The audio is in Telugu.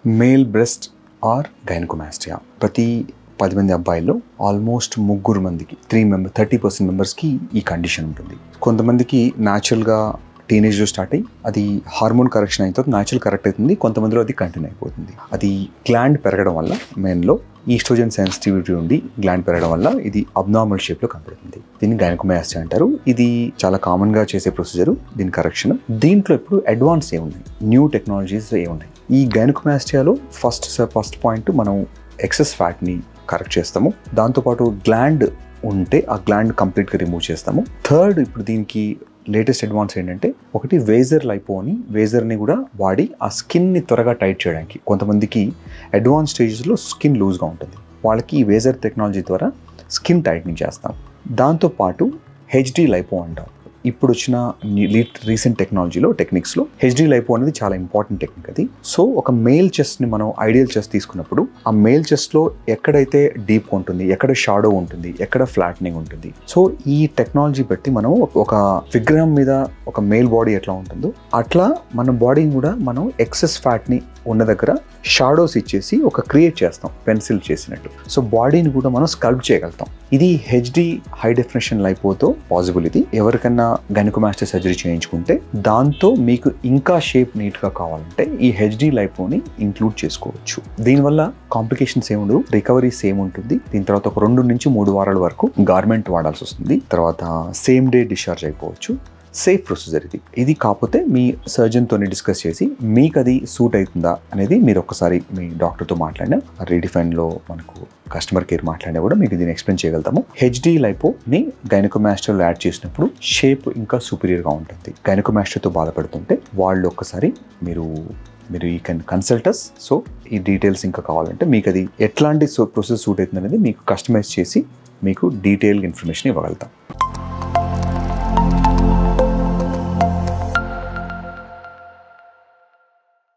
మేల్ బ్రెస్ట్ ఆర్ గైనకోమాస్టియా ప్రతి పది మంది అబ్బాయిల్లో ఆల్మోస్ట్ ముగ్గురు మందికి త్రీ మెంబర్ థర్టీ పర్సెంట్ మెంబర్స్కి ఈ కండిషన్ ఉంటుంది కొంతమందికి న్యాచురల్గా టీనేజ్లో స్టార్ట్ అయ్యి అది హార్మోన్ కరెక్షన్ అయిన తర్వాత న్యాచురల్ కరెక్ట్ అవుతుంది కొంతమందిలో అది కంటిన్యూ అయిపోతుంది అది గ్లాండ్ పెరగడం వల్ల మెయిన్లో ఈస్ట్రోజన్ సెన్సిటివిటీ ఉండి గ్లాండ్ పెరగడం వల్ల ఇది అబ్నార్మల్ షేప్లో కనపడుతుంది దీన్ని గైనకోమాస్టియా అంటారు ఇది చాలా కామన్గా చేసే ప్రొసీజర్ దీని కరెక్షన్ దీంట్లో ఇప్పుడు అడ్వాన్స్ ఏ ఉన్నాయి న్యూ టెక్నాలజీస్ ఏ ఉన్నాయి ఈ గైనకోమాస్టియాలో ఫస్ట్ ఫస్ట్ పాయింట్ మనం ఎక్సెస్ ఫ్యాట్ని కరెక్ట్ చేస్తాము దాంతోపాటు గ్లాండ్ ఉంటే ఆ గ్లాండ్ కంప్లీట్గా రిమూవ్ చేస్తాము థర్డ్ ఇప్పుడు దీనికి లేటెస్ట్ అడ్వాన్స్ ఏంటంటే ఒకటి వేజర్ లైపో అని వేజర్ని కూడా వాడి ఆ స్కిన్ని త్వరగా టైట్ చేయడానికి కొంతమందికి అడ్వాన్స్ స్టేజెస్లో స్కిన్ లూజ్గా ఉంటుంది వాళ్ళకి ఈ వేజర్ టెక్నాలజీ ద్వారా స్కిన్ టైట్నింగ్ చేస్తాం దాంతోపాటు హెచ్డి లైపో అంటాం ఇప్పుడు వచ్చిన రీసెంట్ టెక్నాలజీలో టెక్నిక్స్లో హెచ్డి లైపో అనేది చాలా ఇంపార్టెంట్ టెక్నిక్ అది సో ఒక మేల్ చెస్ట్ని మనం ఐడియల్ చెస్ట్ తీసుకున్నప్పుడు ఆ మేల్ చెస్ట్లో ఎక్కడైతే డీప్ ఉంటుంది ఎక్కడ షాడో ఉంటుంది ఎక్కడ ఫ్లాట్నింగ్ ఉంటుంది సో ఈ టెక్నాలజీ బట్టి మనం ఒక విగ్రహం మీద ఒక మేల్ బాడీ ఎట్లా ఉంటుందో అట్లా మన బాడీని కూడా మనం ఎక్సెస్ ఫ్యాట్ని ఉన్న దగ్గర షాడోస్ ఇచ్చేసి ఒక క్రియేట్ చేస్తాం పెన్సిల్ చేసినట్టు సో బాడీని కూడా మనం స్కల్ప్ చేయగలుగుతాం ఇది హెచ్డి హై డెఫినేషన్ లైపోతో పాసిబుల్ ఇది ఎవరికన్నా గైనకోమాస్టర్ సర్జరీ చేయించుకుంటే దాంతో మీకు ఇంకా షేప్ నీట్గా కావాలంటే ఈ హెచ్డి లైపోని ఇంక్లూడ్ చేసుకోవచ్చు దీనివల్ల కాంప్లికేషన్స్ ఏముండవు రికవరీ సేమ్ ఉంటుంది దీని తర్వాత ఒక రెండు నుంచి మూడు వారాల వరకు గార్మెంట్ వాడాల్సి వస్తుంది తర్వాత సేమ్ డే డిశ్చార్జ్ అయిపోవచ్చు సేఫ్ ప్రొసీజర్ ఇది ఇది కాకపోతే మీ సర్జన్తో డిస్కస్ చేసి మీకు అది సూట్ అవుతుందా అనేది మీరు ఒక్కసారి మీ డాక్టర్తో మాట్లాడినా రీడిఫైన్లో మనకు కస్టమర్ కేర్ మాట్లాడినా కూడా మీకు దీన్ని ఎక్స్ప్లెయిన్ చేయగలుగుతాము హెచ్డి లైపోని గైనకోమాస్టర్లో యాడ్ చేసినప్పుడు షేప్ ఇంకా సూపీరియర్గా ఉంటుంది గైనకోమాస్టర్తో బాధపడుతుంటే వాళ్ళు ఒక్కసారి మీరు మీరు ఈ కెన్ కన్సల్టస్ సో ఈ డీటెయిల్స్ ఇంకా కావాలంటే మీకు అది ఎట్లాంటి ప్రొసెస్ సూట్ అవుతుంది అనేది మీకు కస్టమైజ్ చేసి మీకు డీటెయిల్ ఇన్ఫర్మేషన్ ఇవ్వగలుగుతాం